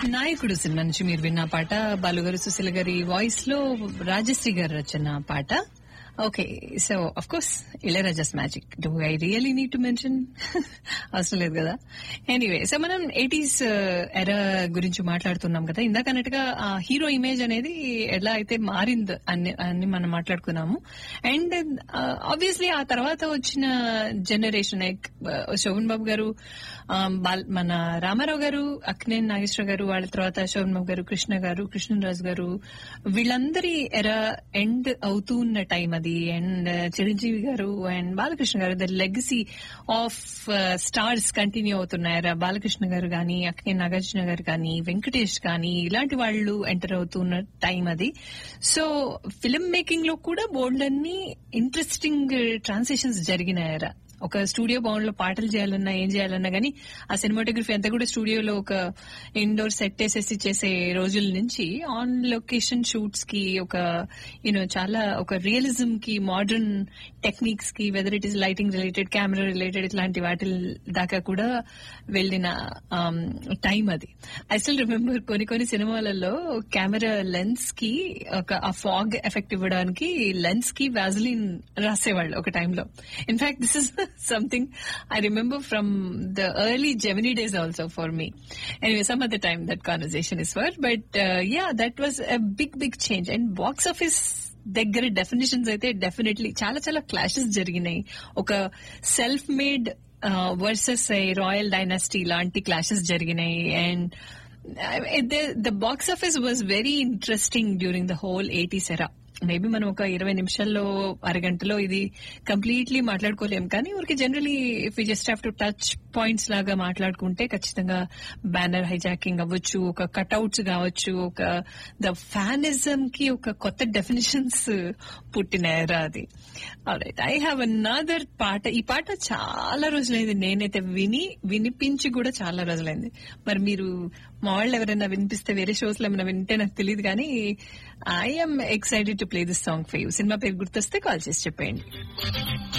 నాయకుడు సినిమా నుంచి మీరు విన్న పాట బాలుగారు సుశీల గారి వాయిస్ లో రాజశ్రీ గారు రచన పాట okay so of course Ilaiyaraaja's magic do I really need to mention అవసరం లేదు కదా ఎనీవే సో మనం ఎయిటీస్ ఎరా గురించి మాట్లాడుతున్నాం కదా ఇందాక అన్నట్టుగా ఆ హీరో ఇమేజ్ అనేది ఎలా అయితే మారింది అన్ని అన్ని మనం మాట్లాడుకున్నాము అండ్ ఆబ్వియస్లీ ఆ తర్వాత వచ్చిన జనరేషన్ లైక్ శోభన్ బాబు గారు ఆ, బాల్- మన రామారావు గారు అక్నేన్ నాగేశ్వర గారు వాళ్ళ తర్వాత శోభన్ బాబు గారు కృష్ణ గారు కృష్ణరాజు గారు వీళ్ళందరి ఎరా ఎండ్ అవుతూ ఉన్న టైం అది అండ్ చిరంజీవి గారు అండ్ బాలకృష్ణ గారు the legacy of stars continue అవుతున్నాయి బాలకృష్ణ గారు కానీ అక్నే నాగార్జున గారు కానీ వెంకటేష్ కానీ ఇలాంటి వాళ్ళు ఎంటర్ అవుతున్న టైం అది సో ఫిల్మ్ మేకింగ్ లో కూడా బోల్డ్ అన్ని ఇంట్రెస్టింగ్ ట్రాన్సాక్షన్స్ జరిగినాయరా ఒక స్టూడియో బౌండ్ లో పాటలు చేయాలన్నా ఏం చేయాలన్నా గానీ ఆ సినిమాటోగ్రఫీ అంతా కూడా స్టూడియోలో ఒక ఇండోర్ సెట్ వేసేసి చేసే రోజుల నుంచి ఆన్ లొకేషన్ షూట్స్ కి ఒక యూనో చాలా ఒక రియలిజం కి మోడర్న్ టెక్నిక్స్ కి whether it is lighting related camera related ఇట్లాంటి వాటి దాకా కూడా వెళ్ళిన టైం అది ఐ స్టిల్ రిమెంబర్ కొన్ని కొన్ని సినిమాలలో కెమెరా లెన్స్ కి ఒక ఆ ఫాగ్ ఎఫెక్ట్ ఇవ్వడానికి లెన్స్ కి వ్యాజలిన్ రాసేవాళ్ళు ఒక టైంలో in fact this is something I remember from the early Gemini days also for me anyway some other time that conversation is for but yeah that was a big big change and box office దగ్గర definitions అయితే definitely చాలా చాలా clashes జరిగినాయి ఒక self made versus royal dynasty లాంటి clashes జరిగినాయి and the box office was very interesting during the whole eighties era maybe మనం ఒక ఇరవై నిమిషాల్లో అరగంటలో ఇది కంప్లీట్లీ మాట్లాడుకోలేం కానీ ఊరికి generally if you just have to touch points లాగా మాట్లాడుకుంటే ఖచ్చితంగా బ్యానర్ హైజాకింగ్ అవ్వచ్చు ఒక కట్అవుట్స్ కావచ్చు ఒక ద ఫ్యానిజం కి ఒక కొత్త డెఫినేషన్స్ పుట్టినాయరా అది రైట్ ఐ హ్యావ్ అనాదర్ పాట ఈ పాట చాలా రోజులైంది నేనైతే విని వినిపించి కూడా చాలా రోజులైంది మరి మీరు మా వాళ్ళు ఎవరైనా వినిపిస్తే వేరే షోస్ లో ఏమైనా వింటే నాకు తెలియదు కానీ I'm excited to play this song for you సినిమా పేరు గుర్తొస్తే కాల్ చేసి చెప్పేయండి